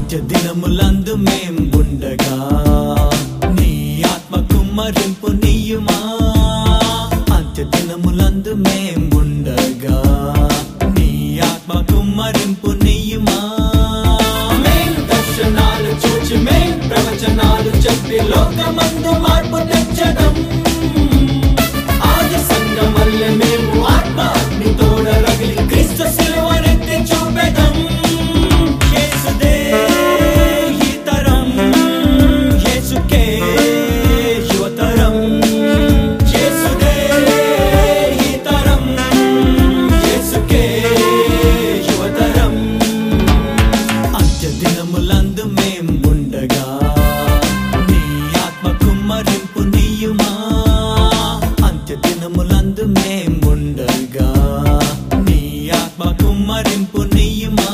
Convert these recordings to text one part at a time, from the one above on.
అంత్య దినములందు మేం ఉండగా నీ ఆత్మ కుమ్మరింపు నీయుమా అంత్య దినములందు మేం ఉండగా నీ ఆత్మ కుమ్మరింపు నీయుమా మేం దర్శనాలు చూచి మేం ప్రవచనాలు చెప్పి లోకమందు మార్పు తెచ్చడం ఆది సంగమల్లె మేము ఆత్మ అగ్ని తోడ రగిలి క్రీస్తు సిలువనెత్తి చూపెదం యేసుదే ఈ తరం యేసుకే యువతరం యేసుదే ఈ తరం యేసుకే యువతరం అంత్య దినములందు మేం ఉండగా నీ ఆత్మ కుమ్మరింపు నీయుమా అంత్య దినములందు మేం ఉండగా నీ ఆత్మ కుమ్మరింపు నీయుమా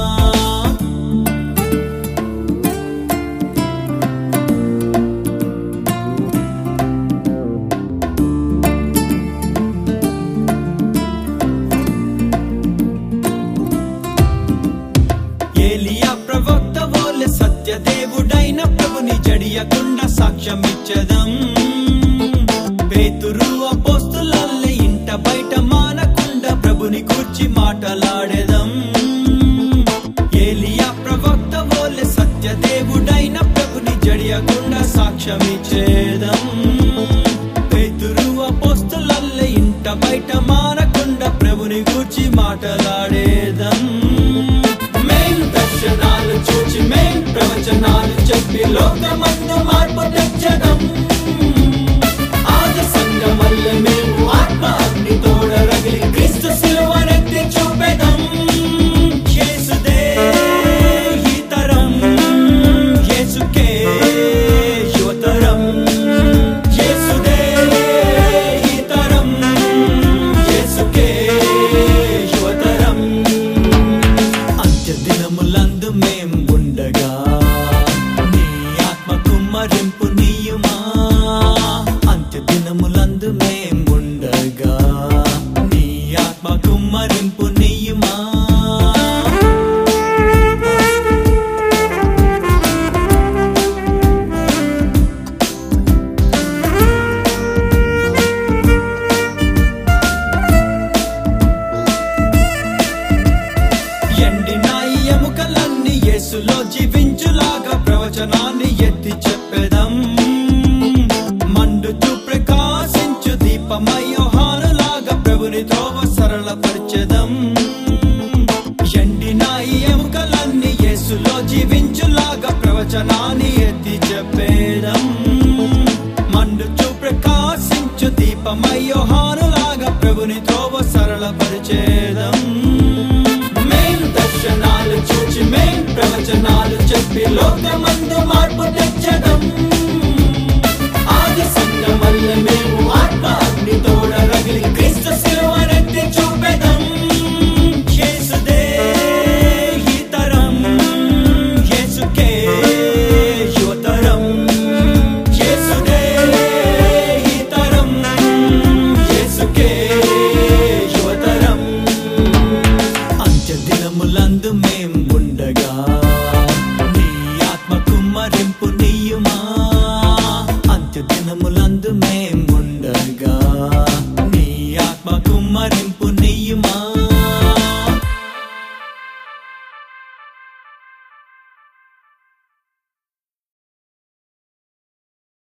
ఏలియా ప్రవక్త వోలె సత్యదేవుడైన ప్రభుని జడియకుండా సాక్ష్యమిచ్చదం పేతురు అపోస్తులల్లే ఇంట బయట మానకుండా ప్రభుని కూర్చి మాటలాడేదం ఏలియా ప్రవక్త వోలె సత్యదేవుడైన ప్రభుని జడియకుండా సాక్ష్యమిచ్చేదం పేతురు అపోస్తులల్లే ఇంట బయట మానకుండా ప్రభుని కూర్చి మాటలాడేదం మేం దర్శనాలు చూచి మేం ప్రవచనాలు చెప్పి లోకమందు మార్పు తెచ్చడం ఆది సంగమల్లె మేము ఆత్మ అగ్ని తోడ రగిలి క్రీస్తు సిలువనెత్తి చూపెదం యేసుదే ఈ తరం యేసుకే యువతరం యేసుదే ఈ తరం యేసుకే యువతరం అంత్య దినములందు మేం ఉండగా నీ ఆత్మ కుమ్మరింపు నీయుమా అంత్య దినములందు మేం ఉండగా నీ ఆత్మ కుమ్మరింపు నీయుమా ఎండిన ఈ ఎముకలన్నీ యేసులో జీవించులాగా ప్రవచనాన్ని ఎత్తి చెప్పెదం మండుచు ప్రకాశించు దీపమయోహానులాగా ప్రభుని త్రోవ సరళపరచెదం ఎండిన ఈ ఎముకలన్నీ యేసులో జీవించులాగా ప్రవచనాన్ని ఎత్తి చెప్పేదం మండుచు ప్రకాశించు దీపమయోహానులాగా ప్రభుని త్రోవ సరళపరిచేదం మేం దర్శనాలు చూచి మేం ప్రవచనాలు చెప్పి లోకమందు మార్పు తెచ్చడం ఆది సంగమల్లె మేము ఆత్మ అగ్ని తోడ రగిలి క్రీస్తు సిలువనెత్తి చూపెదం యేసుదే ఈ తరం యేసుకే యువతరం యేసుదే ఈ తరం యేసుకే యువతరం అంత్య దినములందు మేం ఉండగా నీ ఆత్మ కుమ్మరింపు నీయుమా అంత్య దినములందు మేం ఉండగా నీ ఆత్మ కుమ్మరింపు